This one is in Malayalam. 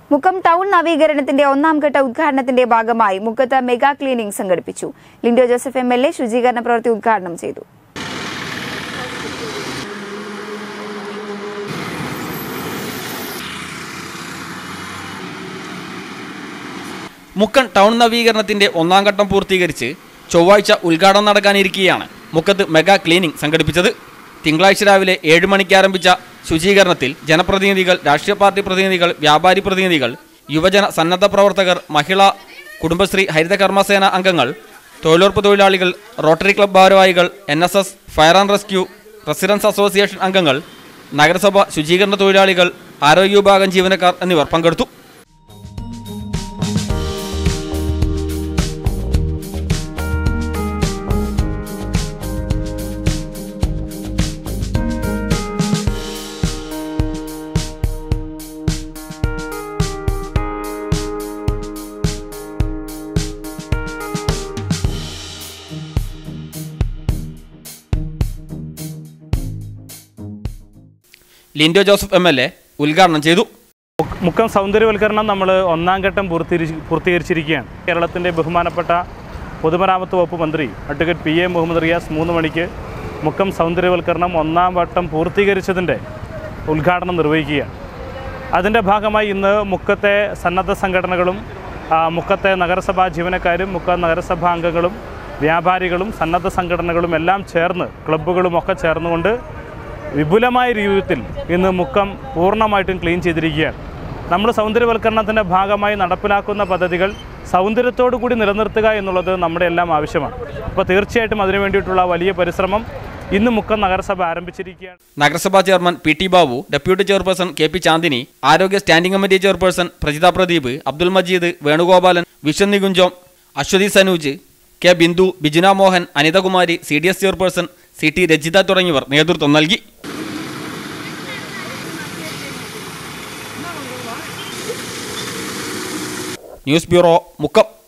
മുക്കം ടൗൺ നവീകരണത്തിന്റെ ഒന്നാം ഘട്ട ഉദ്ഘാടനത്തിന്റെ ഭാഗമായി മുക്കത്ത് മെഗാ ക്ലീനിംഗ് സംഘടിപ്പിച്ചു Lindo Joseph M L A ശുചീകരണ പ്രവൃത്തി ഉദ്ഘാടനം ചെയ്തു മുക്കൻ ടൗൺ നവീകരണത്തിന്റെ ഒന്നാം ഘട്ടം പൂർത്തീകരിച്ച് ചൊവ്വാഴ്ച ഉദ്ഘാടനം നടക്കാനിരിക്കെയാണ് മുക്കത്ത് മെഗാ ക്ലീനിംഗ് സംഘടിപ്പിച്ചത് തിങ്കളാഴ്ച രാവിലെ ഏഴ് മണിക്ക് ആരംഭിച്ച ശുചീകരണത്തിൽ ജനപ്രതിനിധികൾ രാഷ്ട്രീയ പാർട്ടി പ്രതിനിധികൾ വ്യാപാരി പ്രതിനിധികൾ യുവജന സന്നദ്ധ പ്രവർത്തകർ മഹിള കുടുംബശ്രീ ഹരിത കർമ്മസേന അംഗങ്ങൾ തൊഴിലുറപ്പ് തൊഴിലാളികൾ റോട്ടറി ക്ലബ് ഭാരവാഹികൾ N S S fire and rescue residence association അംഗങ്ങൾ നഗരസഭ ശുചീകരണ തൊഴിലാളികൾ ആരോഗ്യ വിഭാഗം ജീവനക്കാർ എന്നിവർ പങ്കെടുത്തു Lindo Joseph M L A ഉദ്ഘാടനം ചെയ്തു മുക്കം സൗന്ദര്യവൽക്കരണം നമ്മൾ ഒന്നാം ഘട്ടം പൂർത്തീകരിച്ച് പൂർത്തീകരിച്ചിരിക്കുകയാണ് കേരളത്തിൻ്റെ ബഹുമാനപ്പെട്ട പൊതുമരാമത്ത് വകുപ്പ് മന്ത്രി advocate P A Muhammad Riyas മൂന്ന് മണിക്ക് മുക്കം സൗന്ദര്യവൽക്കരണം ഒന്നാം വട്ടം പൂർത്തീകരിച്ചതിൻ്റെ ഉദ്ഘാടനം നിർവഹിക്കുകയാണ് അതിൻ്റെ ഭാഗമായി ഇന്ന് മുക്കത്തെ സന്നദ്ധ സംഘടനകളും ആ, മുക്കത്തെ നഗരസഭാ ജീവനക്കാരും മുക്കം നഗരസഭാ അംഗങ്ങളും വ്യാപാരികളും സന്നദ്ധ സംഘടനകളും എല്ലാം ചേർന്ന് ക്ലബ്ബുകളും ഒക്കെ ചേർന്നുകൊണ്ട് വിപുലമായ രീതിയിൽ ഇന്ന് മുക്കം പൂർണ്ണമായിട്ടും ക്ലീൻ ചെയ്തിരിക്കുകയാണ് നമ്മൾ സൗന്ദര്യവൽക്കരണത്തിൻ്റെ ഭാഗമായി നടപ്പിലാക്കുന്ന പദ്ധതികൾ സൗന്ദര്യത്തോടു കൂടി നിലനിർത്തുക എന്നുള്ളത് നമ്മുടെ എല്ലാം ആവശ്യമാണ് അപ്പോൾ തീർച്ചയായിട്ടും അതിനു വേണ്ടിയിട്ടുള്ള വലിയ പരിശ്രമം ഇന്ന് മുക്കം നഗരസഭ ആരംഭിച്ചിരിക്കുകയാണ് നഗരസഭാ chairman P T Babu deputy chairperson K P Chandini ആരോഗ്യ standing committee chairperson Prajitha Pradeep Abdul Majeed Venugopalan Viswan നികുഞ്ചോം Aswathy Sanooj K Bindu Bijuna Mohan Anithakumari C D S chairperson C T Rajitha തുടങ്ങിയവർ നേതൃത്വം നൽകി ന്യൂസ് ബ്യൂറോ മുക്കം